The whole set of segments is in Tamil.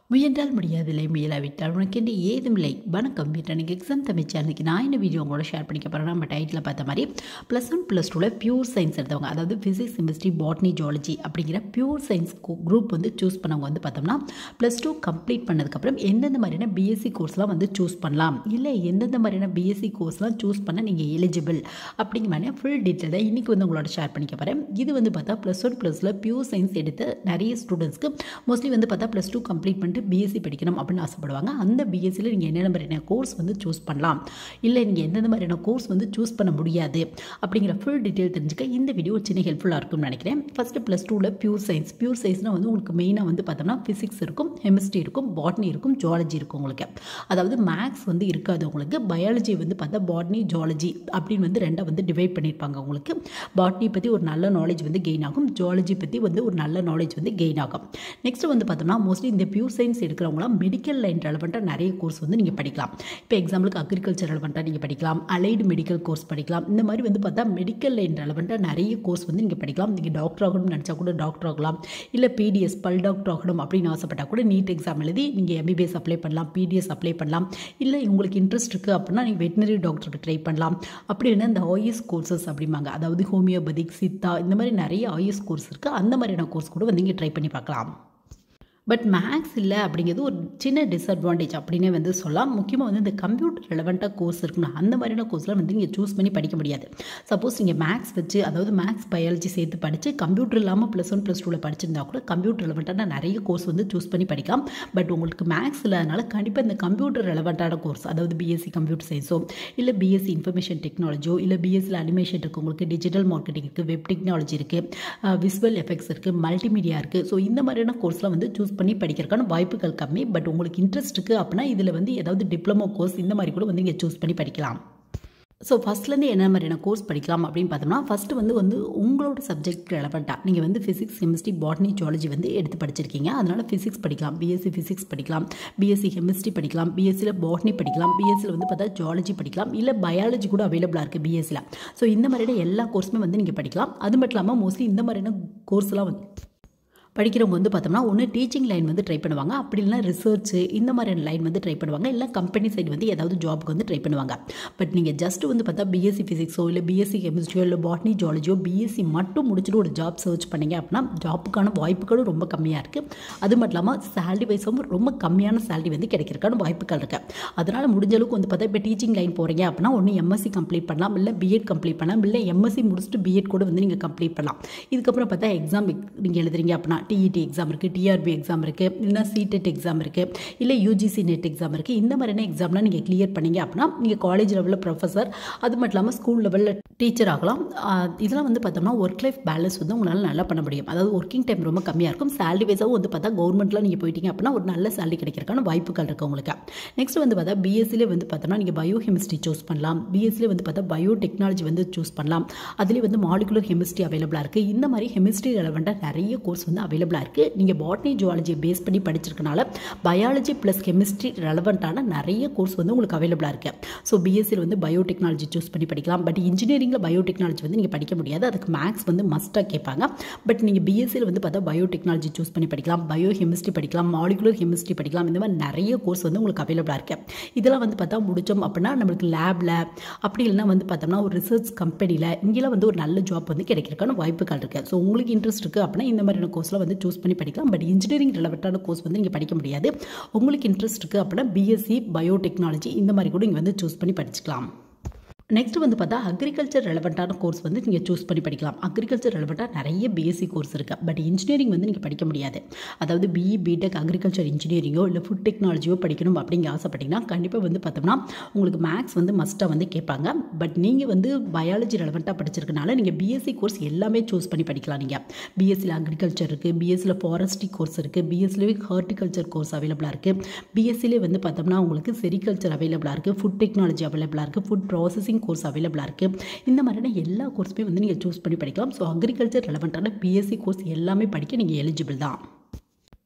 முயன்றால் முடியாதில்லை முயலாவிட்டால் உனக்கென்று ஏதுமில்லை வணக்கம் வீட்டனுக்கு எக்ஸாம் தமிழ் சேனலுக்கு நான் என்ன வீடியோ உங்களோட ஷேர் பண்ணிக்க போகிறேன் நம்ம டைட்டில் பார்த்த மாதிரி ப்ளஸ் ஒன் ப்ளஸ் டூவில் பியூர் சயின்ஸ் எடுத்தவங்க அதாவது ஃபிசிக்ஸ் கெமிஸ்ட்ரி பாட்னி ஜுவாலஜி அப்படிங்கிற பியூர் சயின்ஸ் குரூப் வந்து சூஸ் பண்ணவங்க வந்து பார்த்தோம்னா ப்ளஸ் டூ கம்ப்ளீட் பண்ணதுக்கப்புறம் எந்தெந்த மாதிரியான பிஎஸ்சி கோர்ஸ்லாம் வந்து சூஸ் பண்ணலாம் இல்லை எந்தெந்த மாதிரியான பிஎஸ்சி கோர்ஸ்லாம் சூஸ் பண்ண நீங்கள் எலிஜிபிள் அப்படிங்கிற மாதிரி ஃபுல் டீட்டெயில் தான் இன்றைக்கி வந்து உங்களோட ஷேர் பண்ணிக்க போகிறேன் இது வந்து பார்த்தா ப்ளஸ் ஒன் ப்ளஸில் பியூர் சயின்ஸ் எடுத்த நிறைய ஸ்டூடெண்ட்ஸ்க்கு மோஸ்ட்லி வந்து பார்த்தா ப்ளஸ் டூ கம்ப்ளீட் பண்ணிட்டு பிஎஸ்சி படிக்கணும் அப்படின்னு ஆசைப்படுவாங்க அந்த பிஎஸ்சியில் நீங்கள் என்னென்ன மாதிரியான கோர்ஸ் வந்து சூஸ் பண்ணலாம் இல்லை நீங்கள் எந்தெந்த மாதிரியான கோர்ஸ் வந்து சூஸ் பண்ண முடியாது அப்படிங்கிற ஃபுல் டீட்டெயில் தெரிஞ்சுக்க இந்த வீடியோ ஒரு சின்ன ஹெல்ப்ஃபுல்லாக இருக்கும்னு நினைக்கிறேன் ஃபஸ்ட்டு ப்ளஸ் டூவில் பியூர் சயின்ஸ் பியூர் சயின்ஸ்னால் வந்து உங்களுக்கு மெயினாக வந்து பார்த்தோம்னா ஃபிசிக்ஸ் இருக்கும் கெமிஸ்ட்ரி இருக்கும் பாட்னி இருக்கும் ஜுவாலஜி இருக்கும் உங்களுக்கு அதாவது மேக்ஸ் வந்து இருக்காது உங்களுக்கு பயாலஜி வந்து பார்த்தா பாட்னி ஜுவாலஜி அப்படின்னு வந்து ரெண்டாக வந்து டிவைட் பண்ணியிருப்பாங்க உங்களுக்கு பாட்னி பற்றி ஒரு நல்ல நாலேஜ் வந்து கெயின் ஆகும் ஜுவாலஜி பற்றி வந்து ஒரு நல்ல நாலேஜ் வந்து கெயின் ஆகும் நெக்ஸ்ட் வந்து பார்த்தோம்னா மோஸ்ட்லி இந்த பியூர் சயின்ஸ் எடுக்கிறவங்களாம் மெடிக்கல் லைன் ரெலவெண்ட்டாக நிறைய கோர்ஸ் வந்து நீங்கள் படிக்கலாம் இப்போ எக்ஸாம்பிளுக்கு அக்ரிகல்ச்சர் ரெலவெண்ட்டாக நீங்கள் படிக்கலாம் அலைடு மெடிக்கல் கோர்ஸ் படிக்கலாம் இந்த மாதிரி வந்து பார்த்தா மெடிக்கல் லைன் ரெலவெண்ட்டாக நிறைய கோர்ஸ் வந்து நீங்கள் படிக்கலாம் நீங்கள் டாக்டர் ஆகணும்னு நினச்சா கூட டாக்டர் ஆகலாம் இல்லை பிடிஎஸ் பல் டாக்டர் ஆகணும் அப்படின்னு ஆசைப்பட்டால் கூட நீட் எக்ஸாம் எழுதி நீங்கள் எம்பிபிஎஸ் அப்ளை பண்ணலாம் பிடிஎஸ் அப்ளை பண்ணலாம் இல்லை உங்களுக்கு இன்ட்ரெஸ்ட் இருக்குது அப்படின்னா நீங்கள் வெட்டினரி டாக்டருக்கு ட்ரை பண்ணலாம் அப்படி இல்லைன்னா இந்த ஆயுஸ் கோர்சஸ் அப்படிம்பாங்க அதாவது ஹோமியோபதிக் சித்தா இந்த மாதிரி நிறைய ஆயுஸ் கோர்ஸ் இருக்குது அந்த மாதிரியான கோர்ஸ் கூட வந்து நீங்கள் ட்ரை பண்ணி பார்க்கலாம் பட் மேக்ஸ் இல்லை அப்படிங்கிறது ஒரு சின்ன டிஸ்அட்வான்டேஜ் அப்படின்னே வந்து சொல்லலாம் முக்கியமாக வந்து இந்த கம்ப்யூட்டர் ரெலவெண்ட்டாக கோர்ஸ் இருக்குன்னா அந்த மாதிரியான கோர்ஸ்லாம் வந்து நீங்கள் சூஸ் பண்ணி படிக்க முடியாது சப்போஸ் நீங்கள் மேக்ஸ் வச்சு அதாவது மேக்ஸ் பயாலஜி சேர்த்து படித்து கம்ப்யூட்டர் இல்லாமல் ப்ளஸ் ஒன் ப்ளஸ் டூவில் படிச்சிருந்தா கூட கம்ப்யூட்டர் ரெலவெண்ட்டான நிறைய கோர்ஸ் வந்து சூஸ் பண்ணி படிக்கலாம் பட் உங்களுக்கு மேக்ஸ் இல்லாதனால கண்டிப்பாக இந்த கம்ப்யூட்டர் ரெலவெண்ட்டான கோர்ஸ் அதாவது பிஎஸ்சி கம்ப்யூட்டர் சயின்ஸோ இல்லை பிஎஸ்சி இன்ஃபர்மேஷன் டெக்னாலஜியோ இல்லை பிஎஸ்சியில் அனிமேஷன் இருக்குது உங்களுக்கு டிஜிட்டல் மார்க்கெட்டிங் இருக்குது வெப் டெக்னாலஜி இருக்குது விஸ்வல் எஃபெக்ட்ஸ் இருக்குது மல்டிமீடியா இருக்குது ஸோ இந்த மாதிரியான கோர்ஸ்லாம் வந்து சூஸ் பண்ணி படிக்கிறதுக்கான வாய்ப்புகள் கம்மி பட் உங்களுக்கு இன்ட்ரெஸ்ட் இருக்குது அப்படின்னா இதில் வந்து ஏதாவது டிப்ளமோ கோர்ஸ் இந்த மாதிரி கூட வந்து நீங்கள் சூஸ் பண்ணி படிக்கலாம் ஸோ ஃபஸ்ட்லேருந்து என்ன மாதிரியான கோர்ஸ் படிக்கலாம் அப்படின்னு பார்த்தோம்னா ஃபஸ்ட்டு வந்து வந்து உங்களோட சப்ஜெக்ட் ரெலவெண்ட்டாக நீங்கள் வந்து ஃபிசிக்ஸ் கெமிஸ்ட்ரி பாட்னி ஜுவாலஜி வந்து எடுத்து படிச்சிருக்கீங்க அதனால் ஃபிசிக்ஸ் படிக்கலாம் பிஎஸ்சி ஃபிசிக்ஸ் படிக்கலாம் பிஎஸ்சி கெமிஸ்ட்ரி படிக்கலாம் பிஎஸ்சியில் பாட்னி படிக்கலாம் பிஎஸ்சியில் வந்து பார்த்தா ஜுவாலஜி படிக்கலாம் இல்லை பயாலஜி கூட அவைலபிளாக இருக்குது பிஎஸ்சியில் ஸோ இந்த மாதிரியான எல்லா கோர்ஸுமே வந்து நீங்கள் படிக்கலாம் அது மட்டும் இல்லாமல் மோஸ்ட்லி இந்த மாதிரியான கோர்ஸ்லாம் வந்து படிக்கிறவங்க வந்து பார்த்தோம்னா ஒன்று டீச்சிங் லைன் வந்து ட்ரை பண்ணுவாங்க அப்படி இல்லைனா ரிசர்ச் இந்த மாதிரியான லைன் வந்து ட்ரை பண்ணுவாங்க இல்லை கம்பெனி சைடு வந்து ஏதாவது ஜாப்க்கு வந்து ட்ரை பண்ணுவாங்க பட் நீங்கள் ஜஸ்ட் வந்து பார்த்தா பிஎஸ்சி ஃபிசிக்ஸோ இல்லை பிஎஸ்சி கெமிஸ்ட்ரியோ இல்லை பாட்னி ஜுவாலஜியோ பிஎஸ்சி மட்டும் முடிச்சுட்டு ஒரு ஜாப் சர்ச் பண்ணீங்க அப்படின்னா ஜாப்புக்கான வாய்ப்புகளும் ரொம்ப கம்மியாக இருக்குது அது மட்டும் இல்லாமல் சேலரி வைஸும் ரொம்ப கம்மியான சேலரி வந்து கிடைக்கிறதுக்கான வாய்ப்புகள் இருக்குது அதனால் முடிஞ்ச அளவுக்கு வந்து பார்த்தா இப்போ டீச்சிங் லைன் போகிறீங்க அப்படின்னா ஒன்று எம்எஸ்சி கம்ப்ளீட் பண்ணலாம் இல்லை பிஎட் கம்ப்ளீட் பண்ணலாம் இல்லை எம்எஸ்சி முடிச்சுட்டு பிஎட் கூட வந்து நீங்கள் கம்ப்ளீட் பண்ணலாம் இதுக்கப்புறம் பார்த்தா எக்ஸாம் நீங்கள் எழுதுறீங்க அப்படின்னா டிஇடி எக்ஸாம் இருக்குது டிஆர்பி எக்ஸாம் இருக்குது இல்லைனா சிடெட் எக்ஸாம் இருக்குது இல்லை யூஜிசி நெட் எக்ஸாம் இருக்குது இந்த மாதிரியான எக்ஸாம்லாம் நீங்கள் கிளியர் பண்ணீங்க அப்படின்னா நீங்கள் காலேஜ் லெவலில் ப்ரொஃபஸர் அது மட்டும் இல்லாமல் ஸ்கூல் லெவலில் டீச்சர் ஆகலாம் இதெல்லாம் வந்து பார்த்தோம்னா ஒர்க் லைஃப் பேலன்ஸ் வந்து உங்களால் நல்லா பண்ண முடியும் அதாவது ஒர்க்கிங் டைம் ரொம்ப கம்மியாக இருக்கும் சேலரி வைஸாகவும் வந்து பார்த்தா கவர்மெண்ட்டில் நீங்கள் போயிட்டீங்க அப்படின்னா ஒரு நல்ல சேலரி கிடைக்கிறதுக்கான வாய்ப்புகள் இருக்குது உங்களுக்கு நெக்ஸ்ட் வந்து பார்த்தா பிஎஸ்சிலே வந்து பார்த்தோம்னா நீங்கள் பயோ கெமிஸ்ட்ரி சூஸ் பண்ணலாம் பிஎஸ்சிலே வந்து பார்த்தா பயோ டெக்னாலஜி வந்து சூஸ் பண்ணலாம் அதுலேயே வந்து மாலிகுலர் கெமிஸ்ட்ரி அவைலபிளாக இருக்குது இந்த மாதிரி கெமிஸ்ட்ரி ரெலவெண்ட்டாக நிறைய கோர்ஸ் வந்து அவைலபிளாக இருக்குது நீங்கள் பாட்னி ஜுவாலஜி பேஸ் பண்ணி படிச்சிருக்கனால பயாலஜி ப்ளஸ் கெமிஸ்ட்ரி ரெலவெண்ட்டான நிறைய கோர்ஸ் வந்து உங்களுக்கு அவைலபிளாக இருக்குது ஸோ பிஎஸ்சியில் வந்து பயோடெக்னாலஜி சூஸ் பண்ணி படிக்கலாம் பட் இன்ஜினியரிங்கில் பயோடெக்னாலஜி வந்து நீங்கள் படிக்க முடியாது அதுக்கு மேக்ஸ் வந்து மஸ்ட்டாக கேட்பாங்க பட் நீங்கள் பிஎஸ்சியில் வந்து பார்த்தா பயோடெக்னாலஜி சூஸ் பண்ணி படிக்கலாம் பயோ கெமிஸ்ட்ரி படிக்கலாம் மாலிகுலர் கெமிஸ்ட்ரி படிக்கலாம் இந்த மாதிரி நிறைய கோர்ஸ் வந்து உங்களுக்கு அவைலபிளாக இருக்குது இதெல்லாம் வந்து பார்த்தா முடித்தோம் அப்படின்னா நம்மளுக்கு லேபில் அப்படி இல்லைனா வந்து பார்த்தோம்னா ஒரு ரிசர்ச் கம்பெனியில் இங்கெல்லாம் வந்து ஒரு நல்ல ஜாப் வந்து கிடைக்கிறதுக்கான வாய்ப்புகள் இருக்குது ஸோ உங்களுக்கு இன்ட்ரெஸ்ட் இருக்குது அப்படின்னா இந்த மாதிரியான கோர்ஸில் வந்து சூஸ் பண்ணி படிக்கலாம் பட் இன்ஜினியரிங் ரிலவெண்ட்டான கோர்ஸ் வந்து நீங்கள் படிக்க முடியாது உங்களுக்கு இன்ட்ரெஸ்ட் இருக்குது அப்படின்னா பிஎஸ்சி பயோடெக்னாலஜி இந்த மாதிரி கூட நீங்கள் வந்து சூஸ் பண்ணி படிச்சுக்கலாம் நெக்ஸ்ட் வந்து பார்த்தா அக்ரிகல்ச்சர் ரெலவெண்ட்டான கோர்ஸ் வந்து நீங்கள் சூஸ் பண்ணி படிக்கலாம் அக்ரிகல்ச்சர் ரெலவெண்ட்டாக நிறைய பிஎஸ்சி கோர்ஸ் இருக்குது பட் இன்ஜினியரிங் வந்து நீங்கள் படிக்க முடியாது அதாவது பிஇ பிடெக் அக்ரிகல்ச்சர் இன்ஜினியரிங்கோ இல்லை ஃபுட் டெக்னாலஜியோ படிக்கணும் அப்படிங்க ஆசைப்பட்டீங்கன்னா கண்டிப்பாக வந்து பார்த்தோம்னா உங்களுக்கு மேக்ஸ் வந்து மஸ்ட்டாக வந்து கேட்பாங்க பட் நீங்கள் வந்து பயாலஜி ரெலவெண்ட்டாக படிச்சிருக்கனால நீங்கள் பிஎஸ்சி கோர்ஸ் எல்லாமே சூஸ் பண்ணி படிக்கலாம் நீங்கள் பிஎஸ்சியில் அக்ரிகல்ச்சர் இருக்குது பிஎஸ்சியில் ஃபாரஸ்ட்ரி கோர்ஸ் இருக்குது பிஎஸ்சிலே ஹார்டிகல்ச்சர் கோர்ஸ் அவைலபிளாக இருக்குது பிஎஸ்சிலே வந்து பார்த்தோம்னா உங்களுக்கு செரிகல்ச்சர் அவைலபிளாக இருக்குது ஃபுட் டெக்னாலஜி அவைலபிளாக இருக்குது ஃபுட் ப்ராசஸிங் கோர்ஸ் அவைலபிளாக இருக்குது இந்த மாதிரியான எல்லா கோர்ஸுமே வந்து நீங்கள் சூஸ் பண்ணி படிக்கலாம் ஸோ அக்ரிகல்ச்சர் ரெலவெண்ட்டான பிஎஸ்சி கோர்ஸ் எல்லாமே படிக்க நீங்கள் எலிஜிபிள் தான்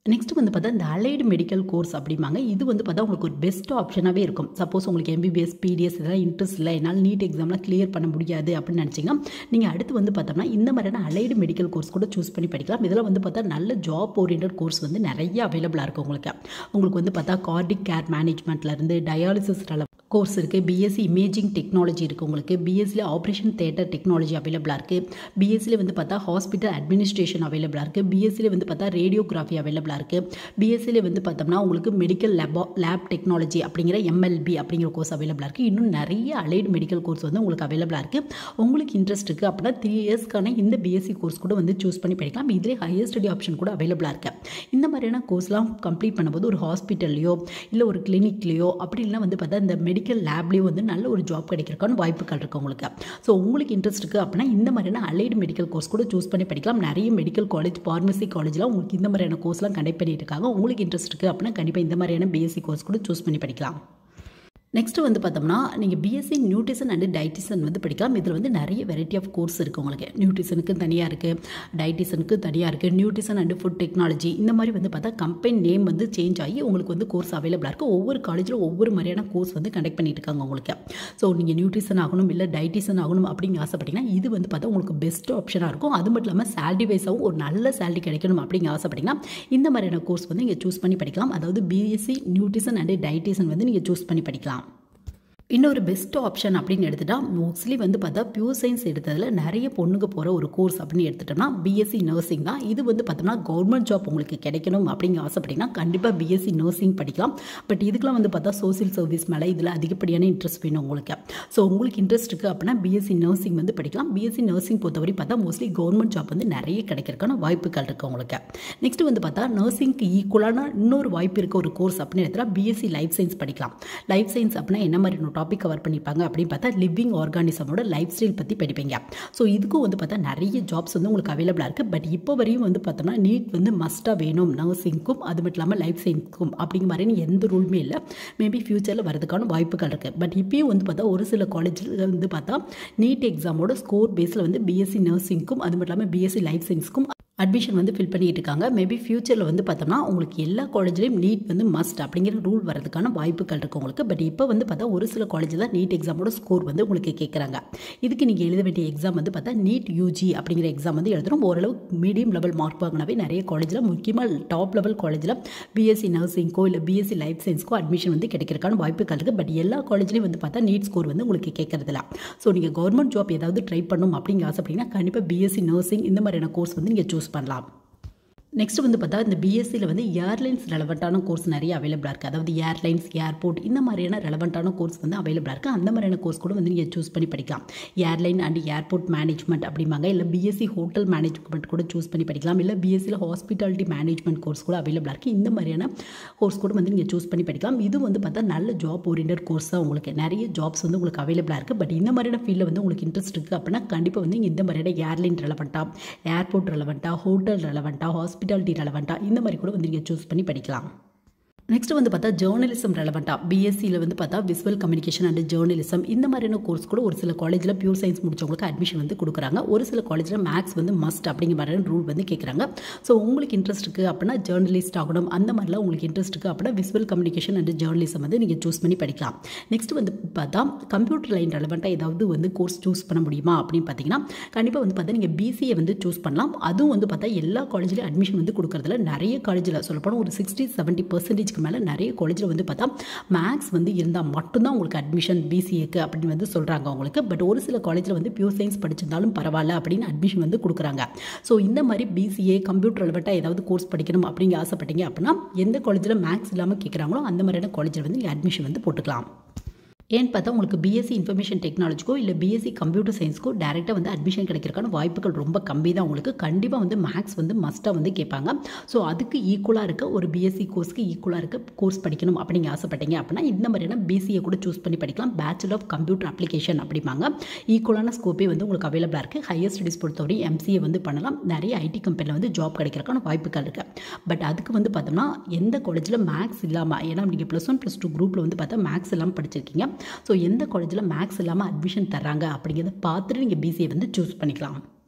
நெக்ஸ்ட் வந்து பார்த்தா இந்த அலைடு மெடிக்கல் கோர்ஸ் அப்படிம்பாங்க இது வந்து பார்த்தா உங்களுக்கு ஒரு பெஸ்ட் ஆப்ஷனாகவே இருக்கும் சப்போஸ் உங்களுக்கு எம்பிபிஎஸ் பிடிஎஸ் இதெல்லாம் இன்ட்ரெஸ்ட் இல்லை என்னால் நீட் எக்ஸாம்லாம் கிளியர் பண்ண முடியாது அப்படின்னு நினச்சிங்கன்னா நீங்கள் அடுத்து வந்து பார்த்தோம்னா இந்த மாதிரியான அலைடு மெடிக்கல் கோர்ஸ் கூட சூஸ் பண்ணி படிக்கலாம் இதில் வந்து பார்த்தா நல்ல ஜாப் ஓரியன்ட் கோர்ஸ் வந்து நிறைய அவைலபிளாக இருக்குது உங்களுக்கு உங்களுக்கு வந்து பார்த்தா கார்டிக் கேர் மேனேஜ்மெண்ட்லேருந்து டயாலிசிஸ் கோர்ஸ் இருக்குது பிஎஸ்சி இமேஜிங் டெக்னாலஜி இருக்குது உங்களுக்கு பிஎஸ்சியில் ஆப்ரேஷன் தேட்டர் டெக்னாலஜி அவைலபிளாக இருக்குது பிஎஸ்சியில் வந்து பார்த்தா ஹாஸ்பிட்டல் அட்மினிஸ்ட்ரேஷன் அவைலபிளாக இருக்குது பிஎஸ்சியில் வந்து பார்த்தா ரேடியோகிராஃபி அவைலபிளாக இருக்குது பிஎஸ்சியில் வந்து பார்த்தோம்னா உங்களுக்கு மெடிக்கல் லேபா லேப் டெக்னாலஜி அப்படிங்கிற எம்எல்பி அப்படிங்கிற கோர்ஸ் அவைலபிளாக இருக்குது இன்னும் நிறைய அலைடு மெடிக்கல் கோர்ஸ் வந்து உங்களுக்கு அவைலபிளாக இருக்குது உங்களுக்கு இன்ட்ரெஸ்ட் இருக்குது அப்படின்னா த்ரீ இயர்ஸ்க்கான இந்த பிஎஸ்சி கோர்ஸ் கூட வந்து சூஸ் பண்ணி படிக்கலாம் இதிலே ஹையர் ஸ்டடி ஆப்ஷன் கூட அவைலபிளாக இருக்குது இந்த மாதிரியான கோர்ஸ்லாம் கம்ப்ளீட் பண்ணும்போது ஒரு ஹாஸ்பிட்டல்லையோ இல்லை ஒரு கிளினிக்லேயோ அப்படி இல்லைனா வந்து பார்த்தா இந்த மெடிக்கல் லேப்லேயும் வந்து நல்ல ஒரு ஜாப் கிடைக்கிறதுக்கான வாய்ப்புகள் இருக்குது உங்களுக்கு ஸோ உங்களுக்கு இன்ட்ரெஸ்ட் இருக்குது அப்படின்னா இந்த மாதிரியான அலைடு மெடிக்கல் கோர்ஸ் கூட சூஸ் பண்ணி படிக்கலாம் நிறைய மெடிக்கல் காலேஜ் ஃபார்மசி காலேஜ்லாம் உங்களுக்கு இந்த மாதிரியான கோர்ஸ்லாம் கண்டக்ட் பண்ணிட்டு இருக்காங்க உங்களுக்கு இன்ட்ரெஸ்ட் இருக்குது அப்படின்னா கண்டிப்பாக இந்த மாதிரியான பிஎஸ்சி கோர்ஸ் கூட சூஸ் பண்ணி படிக்கலாம் நெக்ஸ்ட் வந்து பார்த்தோம்னா நீங்கள் பிஎஸ்சி நியூட்ரிஷன் அண்ட் டைட்டிஷன் வந்து படிக்கலாம் இதில் வந்து நிறைய வெரைட்டி ஆஃப் கோர்ஸ் இருக்குது உங்களுக்கு நியூட்ரிஷனுக்கு தனியாக இருக்குது டைட்டிஷனுக்கு தனியாக இருக்குது நியூட்ரிஷன் அண்ட் ஃபுட் டெக்னாலஜி இந்த மாதிரி வந்து பார்த்தா கம்பெனி நேம் வந்து சேஞ்ச் ஆகி உங்களுக்கு வந்து கோர்ஸ் அவைலபிளாக இருக்குது ஒவ்வொரு காலேஜில் ஒவ்வொரு மாதிரியான கோர்ஸ் வந்து கண்டக்ட் பண்ணிட்டு இருக்காங்க உங்களுக்கு ஸோ நீங்கள் நியூட்ரிஷன் ஆகணும் இல்லை டைட்டிஷன் ஆகணும் அப்படிங்க ஆசைப்பட்டீங்கன்னா இது வந்து பார்த்தா உங்களுக்கு பெஸ்ட் ஆப்ஷனாக இருக்கும் அது மட்டும் இல்லாமல் சேலரி வைஸாகவும் ஒரு நல்ல சேலரி கிடைக்கணும் அப்படிங்க ஆசைப்பட்டீங்கன்னா இந்த மாதிரியான கோர்ஸ் வந்து நீங்கள் சூஸ் பண்ணி படிக்கலாம் அதாவது பிஎஸ்சி நியூட்ரிஷன் அண்ட் டைட்டிஷன் வந்து நீங்கள் சூஸ் பண்ணி படிக்கலாம் இன்னொரு பெஸ்ட் ஆப்ஷன் அப்படின்னு எடுத்துட்டா மோஸ்ட்லி வந்து பார்த்தா பியூர் சயின்ஸ் எடுத்ததில் நிறைய பொண்ணுங்க போகிற ஒரு கோர்ஸ் அப்படின்னு எடுத்துட்டோம்னா பிஎஸ்சி நர்சிங் தான் இது வந்து பார்த்தோம்னா கவர்மெண்ட் ஜாப் உங்களுக்கு கிடைக்கணும் அப்படிங்க ஆசைப்பட்டீங்கன்னா கண்டிப்பாக பிஎஸ்சி நர்சிங் படிக்கலாம் பட் இதுக்கெலாம் வந்து பார்த்தா சோசியல் சர்வீஸ் மேலே இதில் அதிகப்படியான இன்ட்ரெஸ்ட் வேணும் உங்களுக்கு ஸோ உங்களுக்கு இன்ட்ரெஸ்ட் இருக்குது அப்படின்னா பிஎஸ்சி நர்சிங் வந்து படிக்கலாம் பிஎஸ்சி நர்சிங் பொறுத்தவரை பார்த்தா மோஸ்ட்லி கவர்மெண்ட் ஜாப் வந்து நிறைய கிடைக்கிறதுக்கான வாய்ப்புகள் இருக்குது உங்களுக்கு நெக்ஸ்ட் வந்து பார்த்தா நர்சிங்க்கு ஈக்குவலான இன்னொரு வாய்ப்பு இருக்க ஒரு கோர்ஸ் அப்படின்னு எடுத்துட்டா பிஎஸ்சி லைஃப் சயின்ஸ் படிக்கலாம் லைஃப் சயின்ஸ் அப்படின்னா என்ன மாதிரி டாபிக் கவர் பண்ணியிருப்பாங்க அப்படின்னு பார்த்தா லிவிங் ஆர்கானிசமோட லைஃப் ஸ்டைல் பற்றி படிப்பீங்க ஸோ இதுக்கும் வந்து பார்த்தா நிறைய ஜாப்ஸ் வந்து உங்களுக்கு அவைலபிளாக இருக்குது பட் இப்போ வரையும் வந்து பார்த்தோம்னா நீட் வந்து மஸ்ட்டாக வேணும் நர்சிங்க்கும் அது மட்டும் இல்லாமல் லைஃப் சயின்ஸ்க்கும் அப்படிங்கிற மாதிரி எந்த ரூலுமே இல்லை மேபி ஃப்யூச்சரில் வரதுக்கான வாய்ப்புகள் இருக்குது பட் இப்பயும் வந்து பார்த்தா ஒரு சில காலேஜில் வந்து பார்த்தா நீட் எக்ஸாமோட ஸ்கோர் பேஸில் வந்து பிஎஸ்சி நர்சிங்க்கும் அது மட்டும் இல்லாமல் பிஎஸ்சி லைஃப் சயின்ஸ்க்கும் அட்மிஷன் வந்து ஃபில் பண்ணிட்டு இருக்காங்க மேபி ஃபியூச்சரில் வந்து பார்த்தோம்னா உங்களுக்கு எல்லா காலேஜ்லேயும் நீட் வந்து மஸ்ட் அப்படிங்கிற ரூல் வரதுக்கான வாய்ப்புகள் இருக்குது உங்களுக்கு பட் இப்போ வந்து பார்த்தா ஒரு சில காலேஜில் தான் நீட் எக்ஸாமோட ஸ்கோர் வந்து உங்களுக்கு கேட்குறாங்க இதுக்கு நீங்கள் எழுத வேண்டிய எக்ஸாம் வந்து பார்த்தா நீட் யூஜி அப்படிங்கிற எக்ஸாம் வந்து எழுதுறோம் ஓரளவு மீடியம் லெவல் மார்க் வாங்கினாவே நிறைய காலேஜில் முக்கியமாக டாப் லெவல் காலேஜில் பிஎஸ்சி நர்சிங்க்கோ இல்லை பிஎஸ்சி லைஃப் சயின்ஸ்க்கோ அட்மிஷன் வந்து கிடைக்கிறதுக்கான வாய்ப்புகள் இருக்குது பட் எல்லா காலேஜ்லேயும் வந்து பார்த்தா நீட் ஸ்கோர் வந்து உங்களுக்கு கேட்கறதில்ல ஸோ நீங்கள் கவர்மெண்ட் ஜாப் ஏதாவது ட்ரை பண்ணணும் அப்படிங்கிற ஆசைப்பட்டீங்கன்னா கண்டிப்பாக பிஎஸ்சி நர்சிங் இந்த மாதிரியான கோர்ஸ் வந்து நீங்கள் சூஸ் பண்ணலாம் நெக்ஸ்ட் வந்து பார்த்தா இந்த பிஎஸ்சியில் வந்து ஏர்லைன்ஸ் ரெலவெண்ட்டான கோர்ஸ் நிறைய அவைலபிளாக இருக்குது அதாவது ஏர்லைன்ஸ் ஏர்போர்ட் இந்த மாதிரியான ரெலவெண்ட்டான கோர்ஸ் வந்து அவைலபிளாக இருக்குது அந்த மாதிரியான கோர்ஸ் கூட வந்து நீங்கள் சூஸ் பண்ணி படிக்கலாம் ஏர்லைன் அண்ட் ஏர்போர்ட் மேனேஜ்மெண்ட் அப்படிம்பாங்க இல்லை பிஎஸ்சி ஹோட்டல் மேனேஜ்மெண்ட் கூட சூஸ் பண்ணி படிக்கலாம் இல்லை பிஎஸ்சியில் ஹாஸ்பிட்டாலிட்டி மேனேஜ்மெண்ட் கோர்ஸ் கூட அவைலபிளாக இருக்குது இந்த மாதிரியான கோர்ஸ் கூட வந்து நீங்கள் சூஸ் பண்ணி படிக்கலாம் இது வந்து பார்த்தா நல்ல ஜாப் ஓரியன்ட் கோர்ஸ் தான் உங்களுக்கு நிறைய ஜாப்ஸ் வந்து உங்களுக்கு அவைலபிளாக இருக்குது பட் இந்த மாதிரியான ஃபீல்டில் வந்து உங்களுக்கு இன்ட்ரெஸ்ட் இருக்குது அப்படின்னா கண்டிப்பாக வந்து இந்த மாதிரியான ஏர்லைன் ரெலவெண்ட்டாக ஏர்போர்ட் ரெலவெண்ட்டாக ஹோட்டல் ரெலவெண்ட்டாக ஹாஸ்பிட்டல் ஹாஸ்பிட்டாலிட்டி ரெலவெண்ட்டாக இந்த மாதிரி கூட வந்து நீங்கள் சூஸ் பண்ணி படிக்கலாம் நெக்ஸ்ட் வந்து பார்த்தா ஜேர்னலிசம் ரெலவெண்ட்டாக பிஎஸ்சியில் வந்து பார்த்தா விசுவல் கம்யூனிகேஷன் அண்ட் ஜேர்னலிசம் இந்த மாதிரியான கோர்ஸ் கூட ஒரு சில காலேஜில் பியூர் சயின்ஸ் முடிச்சவங்களுக்கு அட்மிஷன் வந்து கொடுக்குறாங்க ஒரு சில காலேஜில் மேக்ஸ் வந்து மஸ்ட் அப்படிங்கிற மாதிரியான ரூல் வந்து கேட்குறாங்க ஸோ உங்களுக்கு இன்ட்ரெஸ்ட் இருக்குது அப்படின்னா ஜேர்னலிஸ்ட் ஆகணும் அந்த மாதிரிலாம் உங்களுக்கு இன்ட்ரெஸ்ட் இருக்குது அப்படின்னா விசுவல் கம்யூனிகேஷன் அண்ட் ஜேர்னலிசம் வந்து நீங்கள் சூஸ் பண்ணி படிக்கலாம் நெக்ஸ்ட் வந்து பார்த்தா கம்ப்யூட்டர் லைன் ரெலவெண்ட்டாக ஏதாவது வந்து கோர்ஸ் சூஸ் பண்ண முடியுமா அப்படின்னு பார்த்தீங்கன்னா கண்டிப்பாக வந்து பார்த்தா நீங்கள் பிசிஏ வந்து சூஸ் பண்ணலாம் அதுவும் வந்து பார்த்தா எல்லா காலேஜ்லேயும் அட்மிஷன் வந்து கொடுக்குறதுல நிறைய காலேஜில் சொல்லப்போனால் ஒரு சிக்ஸ்டி செவன்ட்டி பர்சன்டேஜ் காலேஜ்க்கு மேலே நிறைய காலேஜில் வந்து பார்த்தா மேக்ஸ் வந்து இருந்தால் மட்டும்தான் உங்களுக்கு அட்மிஷன் பிசிஏக்கு அப்படின்னு வந்து சொல்கிறாங்க அவங்களுக்கு பட் ஒரு சில காலேஜில் வந்து பியூர் சயின்ஸ் படிச்சிருந்தாலும் பரவாயில்ல அப்படின்னு அட்மிஷன் வந்து கொடுக்குறாங்க ஸோ இந்த மாதிரி பிசிஏ கம்ப்யூட்டர் ரெலவெண்ட்டாக ஏதாவது கோர்ஸ் படிக்கணும் அப்படிங்க ஆசைப்பட்டீங்க அப்படின்னா எந்த காலேஜில் மேக்ஸ் இல்லாமல் கேட்குறாங்களோ அந்த மாதிரியான காலேஜில் வந்து நீங்கள் அட்மிஷன் வந்து போட்டுக்கலாம் ஏன்னு பார்த்தா உங்களுக்கு பிஎஸ்சி இன்ஃபர்மேஷன் டெக்னாலஜிக்கோ இல்லை பிஎஸ்சி கம்ப்யூட்டர் சயின்ஸ்க்கோ டேரெக்டாக வந்து அட்மிஷன் கிடைக்கிறதுக்கான வாய்ப்புகள் ரொம்ப கம்மி தான் உங்களுக்கு கண்டிப்பாக வந்து மேக்ஸ் வந்து மஸ்ட்டாக வந்து கேட்பாங்க ஸோ அதுக்கு ஈக்குவலாக இருக்க ஒரு பிஎஸ்சி கோர்ஸ்க்கு ஈக்குவலாக இருக்க கோர்ஸ் படிக்கணும் அப்படிங்க ஆசைப்பட்டீங்க அப்படின்னா இந்த மாதிரியான பிசிஏ கூட சூஸ் பண்ணி படிக்கலாம் பேச்சுலர் ஆஃப் கம்ப்யூட்டர் அப்ளிகேஷன் அப்படிம்பாங்க ஈக்குவலான ஸ்கோப்பே வந்து உங்களுக்கு அவைலபிளாக இருக்குது ஹையர் ஸ்டடிஸ் பொறுத்தவரை எம்சிஏ வந்து பண்ணலாம் நிறைய ஐடி கம்பெனியில் வந்து ஜாப் கிடைக்கிறதுக்கான வாய்ப்புகள் இருக்குது பட் அதுக்கு வந்து பார்த்தோம்னா எந்த காலேஜில் மேக்ஸ் இல்லாமல் ஏன்னா நீங்கள் ப்ளஸ் ஒன் ப்ளஸ் டூ குரூப்பில் வந்து பார்த்தா மேக்ஸ் இல்லாமல் படிச்சிருக்கீங்க ஸோ எந்த காலேஜில் மேக்ஸ் இல்லாமல் அட்மிஷன் தராங்க அப்படிங்கிறத பார்த்துட்டு நீங்கள் பிசிஏ வந்து சூஸ் பண்ணிக்கலாம்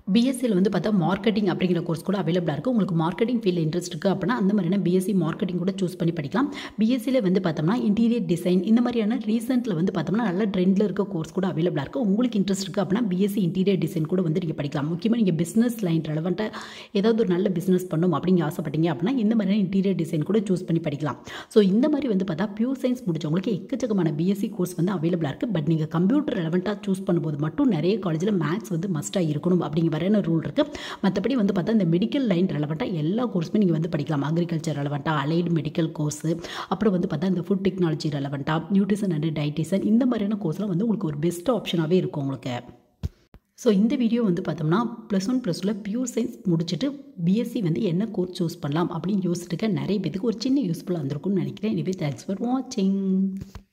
பிஎஸ்சியில் வந்து பார்த்தா மார்க்கெட்டிங் அப்படிங்கிற கோர்ஸ் கூட அவைலபிளாக இருக்குது உங்களுக்கு மார்க்கெட்டிங் ஃபீல்டில் இன்ட்ரெஸ்ட் இருக்குது அப்படின்னா அந்த மாதிரியான பிஎஸ்சி மார்க்கெட்டிங் கூட சூஸ் பண்ணி படிக்கலாம் பிஎஸ்சியில் வந்து பார்த்தோம்னா இன்டீரியர் டிசைன் இந்த மாதிரியான ரீசெண்டில் வந்து பார்த்தோம்னா நல்ல ட்ரெண்டில் இருக்க கோர்ஸ் கூட அவைலபிளாக இருக்குது உங்களுக்கு இன்ட்ரெஸ்ட் இருக்குது அப்படின்னா பிஎஸ்சி இன்டீரியர் டிசைன் கூட வந்து நீங்கள் படிக்கலாம் முக்கியமாக நீங்கள் பிஸ்னஸ் லைன் ரெலவெண்ட்டாக ஏதாவது ஒரு நல்ல பிஸ்னஸ் பண்ணும் அப்படிங்க ஆசைப்பட்டீங்க அப்படின்னா இந்த மாதிரியான இன்டீரியர் டிசைன் கூட சூஸ் பண்ணி படிக்கலாம் ஸோ இந்த மாதிரி வந்து பார்த்தா பியூர் சயின்ஸ் முடிச்சவங்களுக்கு எக்கச்சக்கமான பிஎஸ்சி கோர்ஸ் வந்து அவைலபிளாக இருக்குது பட் நீங்கள் கம்ப்யூட்டர் ரெலவெண்ட்டாக சூஸ் பண்ணும்போது மட்டும் நிறைய காலேஜில் மேக்ஸ் வந்து மஸ்ட்டாக இருக்கணும் அப்படிங்கிற வரையான ரூல் இருக்குது மற்றபடி வந்து பார்த்தா இந்த மெடிக்கல் லைன் ரெலவெண்ட்டாக எல்லா கோர்ஸுமே நீங்கள் வந்து படிக்கலாம் அக்ரிகல்ச்சர் ரெலவெண்ட்டாக அலைடு மெடிக்கல் கோர்ஸு அப்புறம் வந்து பார்த்தா இந்த ஃபுட் டெக்னாலஜி ரெலவெண்ட்டாக நியூட்ரிஷன் அண்ட் டைட்டிஷன் இந்த மாதிரியான கோர்ஸ்லாம் வந்து உங்களுக்கு ஒரு பெஸ்ட் ஆப்ஷனாகவே இருக்கும் உங்களுக்கு ஸோ இந்த வீடியோ வந்து பார்த்தோம்னா ப்ளஸ் ஒன் ப்ளஸ் டூவில் பியூர் சயின்ஸ் முடிச்சுட்டு பிஎஸ்சி வந்து என்ன கோர்ஸ் சூஸ் பண்ணலாம் அப்படின்னு யோசிச்சுட்டு நிறைய பேத்துக்கு ஒரு சின்ன யூஸ்ஃபுல்லாக இருந்திருக்கும்னு நினைக்கிறேன் எனவே தேங்க்ஸ் ஃபார் வாட்சிங்